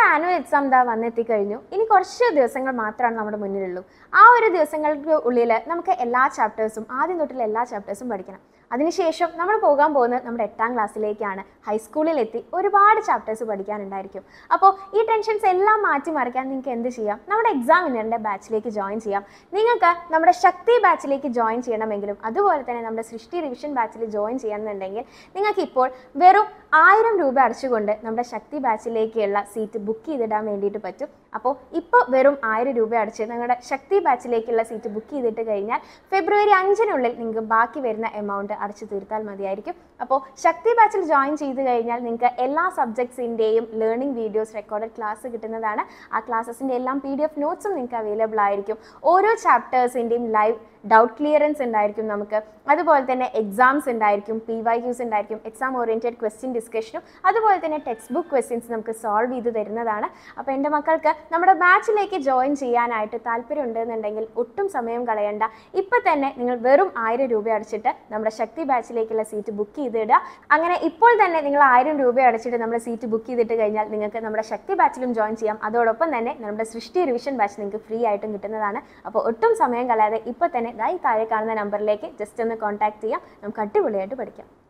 annual exam ദാ വന്നെത്തി കഴിഞ്ഞു ഇനി കുറച്ച് ദിവസങ്ങൾ മാത്രമാണ് നമ്മുടെ മുന്നിലുള്ളൂ ആ ഒരു ദിവസങ്ങൾക്ക് ഉള്ളിൽ നമുക്ക് എല്ലാ ചാപ്റ്റേഴ്സും ആദ്യം തൊട്ടുള്ള എല്ലാ ചാപ്റ്റേഴ്സും പഠിക്കണം അതിനുശേഷം നമ്മൾ പോകാൻ പോകുന്നത് നമ്മുടെ എട്ടാം ക്ലാസ്സിലേക്കാണ് ഹൈസ്കൂളിലെത്തി ഒരുപാട് ചാപ്റ്റേഴ്സ് പഠിക്കാനുണ്ടായിരിക്കും അപ്പോൾ ഈ ടെൻഷൻസ് എല്ലാം മാറ്റി മറിക്കാൻ നിങ്ങൾക്ക് എന്ത് ചെയ്യാം നമ്മുടെ എക്സാമിനറിൻ്റെ ബാച്ചിലേക്ക് ജോയിൻ ചെയ്യാം നിങ്ങൾക്ക് നമ്മുടെ ശക്തി ബാച്ചിലേക്ക് ജോയിൻ ചെയ്യണമെങ്കിലും അതുപോലെ തന്നെ നമ്മുടെ സൃഷ്ടി റിവിഷൻ ബാച്ചിൽ ജോയിൻ ചെയ്യണമെന്നുണ്ടെങ്കിൽ നിങ്ങൾക്ക് ഇപ്പോൾ വെറും ആയിരം രൂപ അടച്ചുകൊണ്ട് നമ്മുടെ ശക്തി ബാച്ചിലേക്കുള്ള സീറ്റ് ബുക്ക് ചെയ്തിടാൻ വേണ്ടിയിട്ട് പറ്റും അപ്പോൾ ഇപ്പോൾ വെറും ആയിരം രൂപ അടച്ച് നിങ്ങളുടെ ശക്തി ബാച്ചിലേക്കുള്ള സീറ്റ് ബുക്ക് ചെയ്തിട്ട് കഴിഞ്ഞാൽ ഫെബ്രുവരി അഞ്ചിനുള്ളിൽ നിങ്ങൾക്ക് ബാക്കി വരുന്ന എമൗണ്ട് അടച്ചു തീർത്താൽ മതിയായിരിക്കും അപ്പോൾ ശക്തി ബാച്ചിൽ ജോയിൻ ചെയ്ത് കഴിഞ്ഞാൽ നിങ്ങൾക്ക് എല്ലാ സബ്ജക്ട്സിൻ്റെയും ലേണിംഗ് വീഡിയോസ് റെക്കോർഡഡ് ക്ലാസ് കിട്ടുന്നതാണ് ആ ക്ലാസ്സസിൻ്റെ എല്ലാം പി ഡി എഫ് നോട്ട്സും നിങ്ങൾക്ക് അവൈലബിൾ ആയിരിക്കും ഓരോ ചാപ്റ്റേഴ്സിൻ്റെയും ലൈവ് ഡൗട്ട് ക്ലിയറൻസ് ഉണ്ടായിരിക്കും നമുക്ക് അതുപോലെ തന്നെ എക്സാംസ് ഉണ്ടായിരിക്കും പി വൈ ക്യൂസ് ഉണ്ടായിരിക്കും എക്സാം ഓറിയൻറ്റഡ് ക്വസ്റ്റ്യൻ ഡിസ്കഷനും അതുപോലെ തന്നെ ടെക്സ്റ്റ് ബുക്ക് ക്വസ്റ്റ്യൻസ് നമുക്ക് സോൾവ് ചെയ്ത് തരുന്നതാണ് അപ്പോൾ എൻ്റെ മക്കൾക്ക് നമ്മുടെ ബാച്ചിലേക്ക് ജോയിൻ ചെയ്യാനായിട്ട് താല്പര്യം ഉണ്ടെന്നുണ്ടെങ്കിൽ ഒട്ടും സമയം കളയണ്ട ഇപ്പം തന്നെ നിങ്ങൾ വെറും ആയിരം രൂപ അടച്ചിട്ട് നമ്മുടെ ശക്തി ബാച്ചിലേക്കുള്ള സീറ്റ് ബുക്ക് ചെയ്തിടുക അങ്ങനെ ഇപ്പോൾ തന്നെ നിങ്ങൾ ആയിരം രൂപ അടച്ചിട്ട് നമ്മുടെ സീറ്റ് ബുക്ക് ചെയ്തിട്ട് കഴിഞ്ഞാൽ നിങ്ങൾക്ക് നമ്മുടെ ശക്തി ബാച്ചിലും ജോയിൻ ചെയ്യാം അതോടൊപ്പം തന്നെ നമ്മുടെ സൃഷ്ടി റിവിഷൻ ബാച്ച് നിങ്ങൾക്ക് ഫ്രീ ആയിട്ടും കിട്ടുന്നതാണ് അപ്പോൾ ഒട്ടും സമയം കളയാതെ ഇപ്പോൾ തന്നെ ദാ ഈ താഴെ കാണുന്ന നമ്പറിലേക്ക് ജസ്റ്റ് ഒന്ന് കോൺടാക്ട് ചെയ്യാം നമുക്ക് അടിപൊളിയായിട്ട് പഠിക്കാം